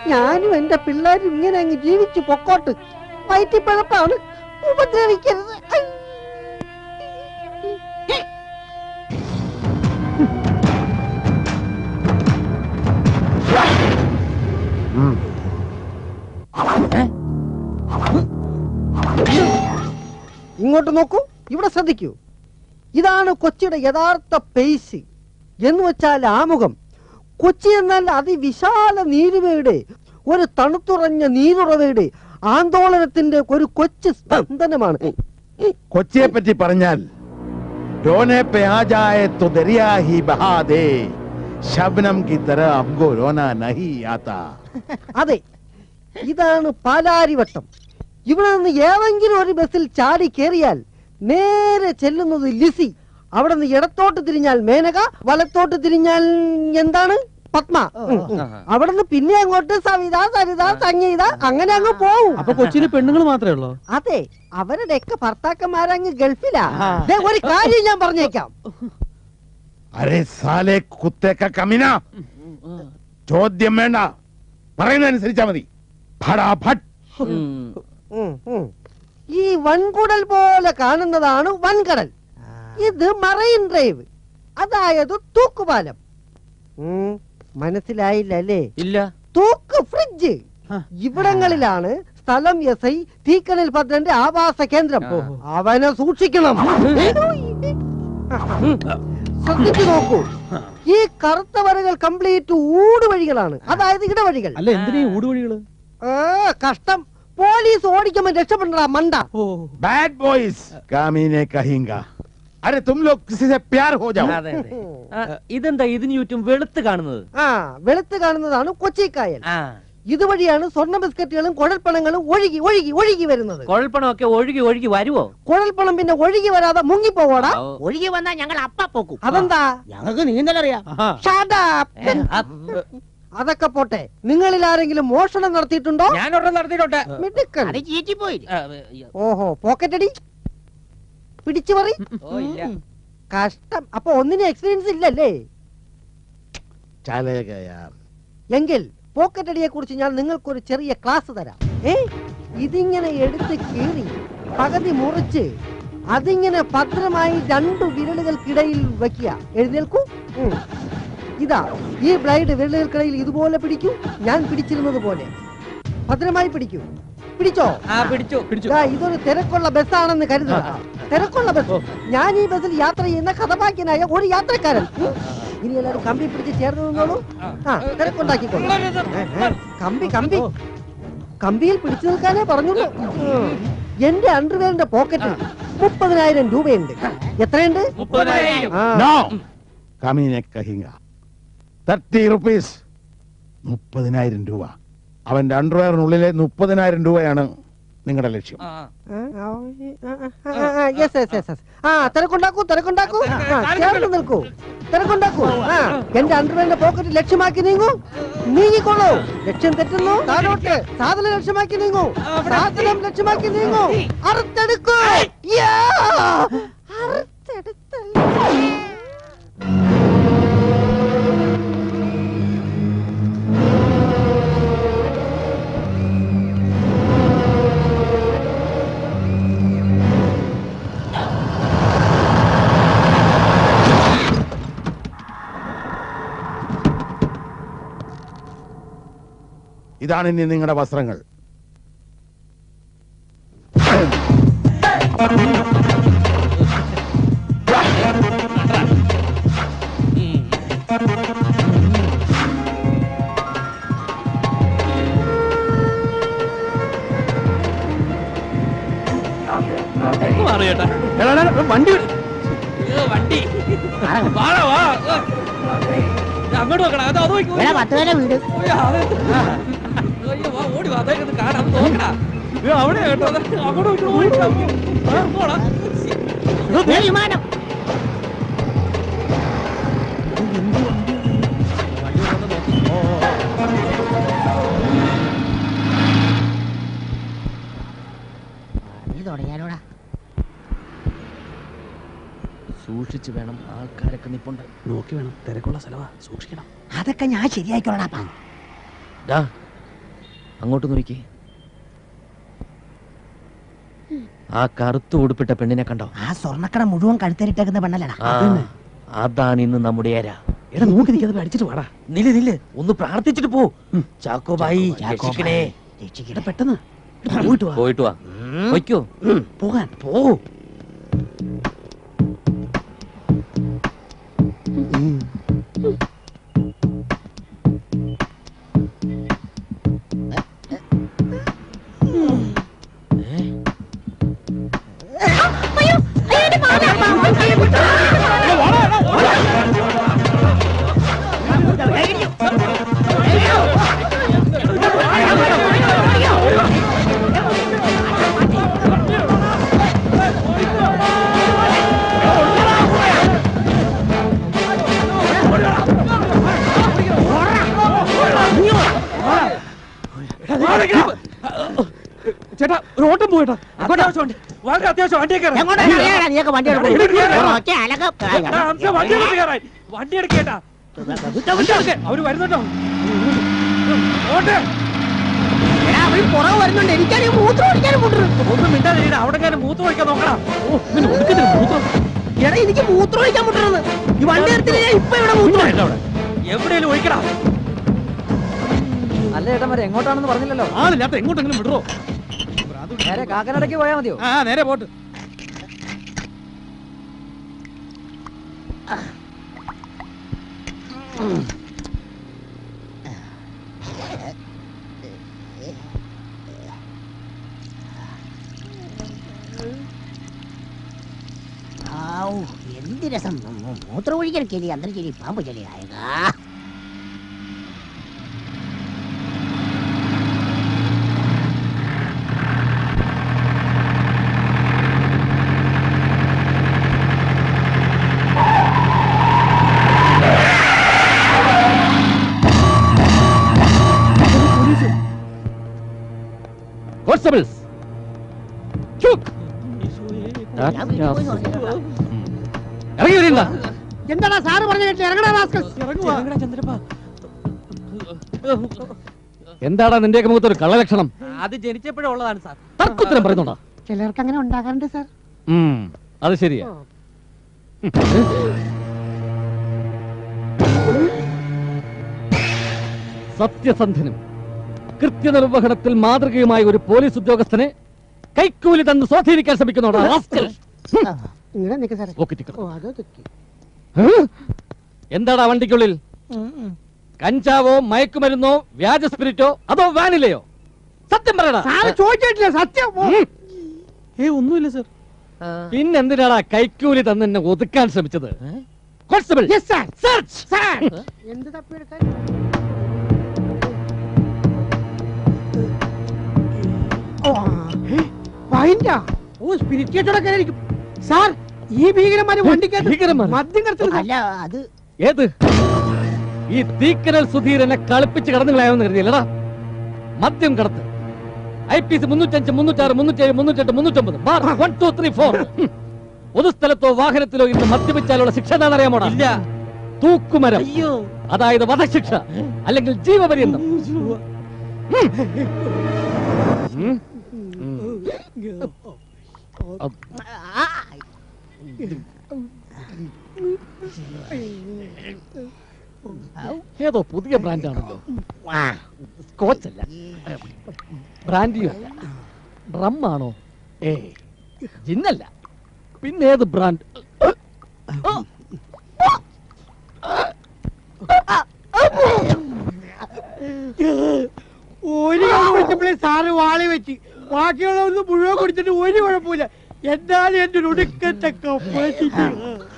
ഞാനും എന്റെ പിള്ളേരും ഇങ്ങനെ അങ്ങ് ജീവിച്ചു പൊക്കോട്ട് വയറ്റിപ്പഴപ്പാണ് ഉപദ്രവിക്കരുത് ഐ. ഇങ്ങോട്ട് നോക്കൂ ഇവിടെ ശ്രദ്ധിക്കൂ ഇതാണ് കൊച്ചിയുടെ യഥാർത്ഥ പേസ് എന്ന് വെച്ചാൽ ആമുഖം കൊച്ചി എന്നാൽ അതിവിശാല നീരുവയുടെ ഒരു തണുത്തുറഞ്ഞ നീരുറവയുടെ ആന്തോളനത്തിന്റെ ഒരു കൊച്ചു സ്പന്ദനമാണ് കൊച്ചിയെ പറ്റി പറഞ്ഞാൽ रोने पे आ जाए तो दरिया ही बहा दे शबनम की तरह हमको रोना नहीं आता അതെ ഇതാണ് പാലാരിവട്ടം ഇവിടെ നിന്ന് ഏതെങ്കിലും ഒരു ബസ്സിൽ ചാടി കയറിയാൽ നേരെ ചെല്ലുന്നത് ലിസി അവിടെ നിന്ന് ഇടത്തോട്ട് തിരിഞ്ഞാൽ മേനക വലത്തോട്ട് തിരിഞ്ഞാൽ എന്താണ് പത്മ ഉം, ഉം. അവിടെ നിന്ന് പിന്നെ അങ്ങോട്ട് സവിത സരിത സംഗീത അങ്ങനെ അങ്ങ് പോവും അപ്പൊ കൊച്ചിയിൽ പെണ്ണുങ്ങൾ മാത്രമേ ഉള്ളൂ അതെ അവരുടെയൊക്കെ ഭർത്താക്കന്മാരങ്ങ് ഗൾഫിലാ ദേ, ഒരു കാര്യം ഞാൻ പറഞ്ഞേക്കാം അരെ സാലെ കുത്തേക്ക കമിന ചോദ്യം വേണ്ട പറയുന്നതനുസരിച്ചാ മതി ഫടാഫട്ട് ഉം, ഉം. ഈ വൻകുടൽ പോലെ കാണുന്നതാണ് വൻകടൽ ഇത് മറൈൻ ഡ്രൈവ് അതായത് തൂക്കുപാലം ഉം, മനസ്സിലായില്ല അല്ലേ ഇല്ല തൂക്ക് ഫ്രിഡ്ജ് ഇവിടങ്ങളിലാണ് സ്ഥലം എസ് ഐ തീക്കണൽ ഭദ്രന്റെ ആവാസ കേന്ദ്രം അവനെ സൂക്ഷിക്കണം ശ്രദ്ധിച്ചു നോക്കൂ ഈ കറുത്ത വരകൾ കംപ്ലീറ്റ് ഊടുവഴികളാണ് അതായത് ഇടവഴികൾ അല്ല എന്തിനാ ഈ ഊടുവഴികള് ആ, കഷ്ടം പോലീസ് ഓടിക്കുമ്പോ രക്ഷപ്പെടണ മണ്ട बैड बॉयज कामीने कहेंगा अरे तुम लोग किसी से प्यार हो जाओ അതെ അതെ ആ, ഇതെന്താ ഇതിന് ചുറ്റും വെളുത്ത് കാണുന്നത് ആ വെളുത്ത് കാണുന്നതാണ് കൊച്ചിക്കായൽ ആ ഇതുവഴിയാണ് സ്വർണ്ണ ബിസ്ക്കറ്റുകളും കുഴൽപ്പണങ്ങളും ഒഴുകി ഒഴുകി ഒഴുകി വരുന്നത് കുഴൽപ്പണമൊക്കെ ഒഴുകി ഒഴുകി വരുവോ കുഴൽപ്പണം പിന്നെ ഒഴുകി വരാതെ മുങ്ങിപ്പോവാടാ ഓ. ഒഴുകി വന്നാ ഞങ്ങൾ അപ്പ പോക്കും അതെന്താ ഞങ്ങൾക്ക് നീന്തലറിയാം Shut up. ഏ, ആ, അതൊക്കെ പോട്ടെ നിങ്ങളിൽ ആരെങ്കിലും മോഷണം നടത്തിയിട്ടുണ്ടോ ഞാനൊരെണ്ണം നടത്തിയിട്ടുണ്ട് മിടുക്കൻ അത് ചീറ്റി പോയി ആ, ഓഹോ പോക്കറ്റടി പിടിച്ചു പറി ഓ ഇല്ല കഷ്ടം അപ്പൊ ഒന്നിനും എക്സ്പീരിയൻസ് ഇല്ലല്ലേ चलेगा यार എങ്കിൽ പോക്കറ്റടിയെ കുറിച്ച് ഞാൻ നിങ്ങൾക്കൊരു ചെറിയ ക്ലാസ് തരാം ഏ ഇതിങ്ങനെ എടുത്ത് കീറി പകുതി മുറിച്ച് അതിങ്ങനെ ഭദ്രമായി രണ്ടു വിരലുകൾക്കിടയിൽ വെക്കുക എഴുന്നേൽക്കൂ ഉം. ഇതാ ഈ ബ്ലൈഡ് വിരലുകൾക്കിടയിൽ ഇതുപോലെ പിടിക്കൂ ഞാൻ പിടിച്ചിരുന്നത് പോലെ ഭദ്രമായി പിടിക്കൂ പിടിച്ചോ ആ പിടിച്ചു പിടിച്ചു ദാ, ഇതൊരു തിരക്കുള്ള ബസ്സാണെന്ന് കരുതുക തിരക്കുള്ള ബസ് ഞാൻ ഈ ബസ്സിൽ യാത്ര ചെയ്യുന്ന കഥപാക്യനായ ഒരു യാത്രക്കാരൻ ഉം. ഇനി എല്ലാവരും കമ്പി പിടിച്ച് ചേർന്ന് നിന്നോളൂ ആ തിരക്കുണ്ടാക്കിക്കോളൂ ഏ, ഏ, കമ്പി കമ്പി കമ്പിയിൽ പിടിച്ചു നിൽക്കാനേ പറഞ്ഞുള്ളൂ ഉം. എന്റെ അണ്ടർവെയറിന്റെ പോക്കറ്റിൽ മുപ്പതിനായിരം രൂപയുണ്ട് എത്രയുണ്ട് മുപ്പതിനായിരം ആ, नो കമീനെ കഹിങ്ക തർട്ടി റുപ്പീസ് മുപ്പതിനായിരം രൂപ അവന്റെ അണ്ടർവെയറിനുള്ളിലെ മുപ്പതിനായിരം രൂപയാണ് നിങ്ങളുടെ ലക്ഷ്യം ആ, ആ, ആ, ആ, ആ, ആ, yes, yes, yes, yes. ആ തിരക്കുണ്ടാക്കൂ തിരക്കുണ്ടാക്കൂ ആ, ചേർന്ന് നിൽക്കൂ തിരക്കുണ്ടാക്കൂ ആ എന്റെ അണ്ടർവെയറിന്റെ പോക്കറ്റ് ലക്ഷ്യമാക്കി നീങ്ങൂ നീങ്ങിക്കോളൂ ലക്ഷ്യം തെറ്റുന്നു താഴോട്ട് സാധനം ലക്ഷ്യമാക്കി നീങ്ങൂ സാധനം ലക്ഷ്യമാക്കി നീങ്ങൂ അറുത്തെടുക്കൂ യാ! അറുത്തെടുത്തല്ലോ. ഇതാണ് ഇനി നിങ്ങളുടെ വസ്ത്രങ്ങൾ മാറി ചേട്ടാ എടാ, എടാ, എടാ, വണ്ടി വിട്. അയ്യോ, വണ്ടി വാടാ, വാ ഓ. ഇത് അങ്ങോട്ട് നോക്കണം അത് അത് നോക്കി, എടാ പത്ത് പേരെ വീട് അയ്യോ, അത് അയ്യോ, വാ, ഓടി വാ അതായത് കാണാം അത് നോക്കടാ അയ്യോ, അവിടെ കേട്ടോ അത് അങ്ങോട്ട് നോക്കി ഓടിക്കാ ആ, പോടാ. ദേ വിമാനം നീ തുടങ്ങിയാലോടാ സൂക്ഷിച്ചു വേണം ആൾക്കാരൊക്കെ നിപ്പുണ്ട് നോക്കി വേണം തിരക്കുള്ള സ്ഥലവാ സൂക്ഷിക്കണം അതൊക്കെ ഞാൻ ശരിയായിക്കോളാപ്പാ ഡാ അങ്ങോട്ട് നോക്കി ആ കറുത്ത് ഉടുപ്പിട്ട പെണ്ണിനെ കണ്ടോ ആ സ്വർണ്ണക്കട മുഴുവൻ കഴുത്തരിട്ടേക്കുന്ന പെണ്ണല്ലടാ ആ, അതാണ് ഇന്ന് നമ്മുടെ ഏര എടാ നോക്കി നിൽക്കാതെ അടിച്ചിട്ട് വാടാ നില്ല് നില്ല് ഒന്ന് പ്രാർത്ഥിച്ചിട്ട് പോ ചാക്കോബായി രക്ഷിക്കണേ രക്ഷിക്കട്ടെ പെട്ടെന്ന് എടാ, പോയിട്ട് വാ പോയിട്ട് വാ വയ്ക്കോ പോകാൻ പോ ചേട്ടാ ഒരു ഓട്ടം പോയിട്ടാ അത്യാവശ്യമുണ്ട് വളരെ അത്യാവശ്യം വണ്ടി കയറാൻ എങ്ങോട്ടാ അറിയാടാ നീയൊക്കെ വണ്ടി എടുക്കും ഒറ്റ അലക്കം. വണ്ടി എടുത്ത് കയറാൻ വണ്ടി എടുക്കേട്ടാ വണ്ടി എടുക്ക് അവര് വരുന്നുണ്ടോ ഓട്ടെ എടാ, അവര് പുറകെ വരുന്നുണ്ട് എനിക്കാണെങ്കിൽ മൂത്രം ഒഴിക്കാനും മുട്ടുന്നു ഒന്നും മിണ്ടാതിരിക്കണ അവിടെ ഞാൻ മൂത്ത് വയ്ക്കാൻ നോക്കണം ഓ ഇവന് ഒടുക്കത്തിന് മൂത്രം എടാ എനിക്ക് മൂത്രം ഒഴിക്കാൻ മുട്ടുന്നത് ഈ വണ്ടി എടുത്തില്ല ഞാൻ ഇപ്പൊ ഇവിടെ മൂത്രം ഒഴിക്കും. എവിടെയെങ്കിലും ഒഴിക്കണം അല്ല ഏട്ടന്മാരെ എങ്ങോട്ടാണെന്ന് പറഞ്ഞില്ലല്ലോ ആളില്ലാത്ത എങ്ങോട്ടെങ്കിലും വിടറോ നേരെ കാക്കനടയ്ക്ക് പോയാൽ മതിയോ ആ നേരെ പോട്ട് ഔ, എന്ത് രസം മൂ- മൂ- മൂത്രം ഒഴിക്കൽ ചെലി അന്തരം ചെലി പാമ്പ് ചെലി ആയതാ കോൺസ്റ്റബിൾസ് ഞാൻ വീട്ടിൽ പോയി നോക്കാം. ഇറങ്ങി വരീണ്ട എന്താടാ സാറ് പറഞ്ഞ കേട്ടില്ല ഇറങ്ങടാ റാസ്കൽ എന്താടാ നിന്റെയൊക്കെ മുഖത്ത് ഒരു കള്ളലക്ഷണം അത് ജനിച്ചപ്പോഴേ ഉള്ളതാണ് സാർ തർക്കുത്തരം പറയുന്നുണ്ടോ ചിലർക്ക് അങ്ങനെ ഉണ്ടാകാറുണ്ട് സാർ ഉം, അത് ശരിയാ സത്യസന്ധനും കൃത്യനിർവഹണത്തിൽ മാതൃകയുമായ ഒരു പോലീസ് ഉദ്യോഗസ്ഥനെ കൈക്കൂലി തന്ന് സ്വാധീനിക്കാൻ ശ്രമിക്കുന്നോടാ rascal. ഇങ്ങനെ നിൽക്ക് സാറേ പോക്കിറ്റിക്കൾ. ഓ അത് തെറ്റി ഏ? എന്താടാ വണ്ടിക്കുള്ളിൽ കഞ്ചാവോ മയക്കുമരുന്നോ വ്യാജ സ്പിരിറ്റോ അതോ വാനിലയോ സത്യം പറയടാ സാറ് ചോദിച്ചിട്ടില്ല സത്യം ഉം. ഏ ഒന്നുമില്ല സർ പിന്നെന്തിനാടാ കൈക്കൂലി തന്ന് എന്നെ ഒതുക്കാൻ ശ്രമിച്ചത് കോൺസ്റ്റബിൾ സെർച്ച് എന്ത് തപ്പിയെടുക്കാൻ ഓ സ്പിരിറ്റോടൊക്കെ ആയിരിക്കും സാർ ഈ ഭീകരന്മാര് വണ്ടിക്കകത്ത് ഭീകരന്മാര്? മദ്യം കടത്തുന്നു അല്ല അത് ഏത് ഈ തീക്കനൽ സുധീർ എന്നെ കളിപ്പിച്ച് കടന്നുകളായെന്ന് കരുതിയല്ലടാ മദ്യം കടത്ത് ഐ പി സി മുന്നൂറ്റഞ്ച് മുന്നൂറ്റാറ് മുന്നൂറ്റേഴ് മുന്നൂറ്റെട്ട് മുന്നൂറ്റൊമ്പത് bar one two three four പൊതുസ്ഥലത്തോ വാഹനത്തിലോ ഇന്ന് മദ്യപിച്ചാലുള്ള ശിക്ഷ എന്താണെന്നറിയാമോടാ ഇല്ല തൂക്കുമരം അയ്യോ അതായത് വധശിക്ഷ അല്ലെങ്കിൽ ജീവപര്യന്തം ഉം. ഉം. അ- ആ, ഏതോ പുതിയ ബ്രാൻഡാണല്ലോ ആ, സ്കോച്ച് അല്ല ബ്രാൻഡിയോ അല്ല റമ്മാണോ ഏ ജിന്നല്ല പിന്നെ ഏത് ബ്രാൻഡ് ഒരു കള്ള് കുടിച്ചപ്പോഴേ സാറ് വാളി വെച്ച് ബാക്കിയുള്ളതൊന്നും മുഴുവൻ കുടിച്ചിട്ട് ഒരു കുഴപ്പമില്ല എന്നാലും എന്റെ ഒടുക്കത്തെ കപ്പ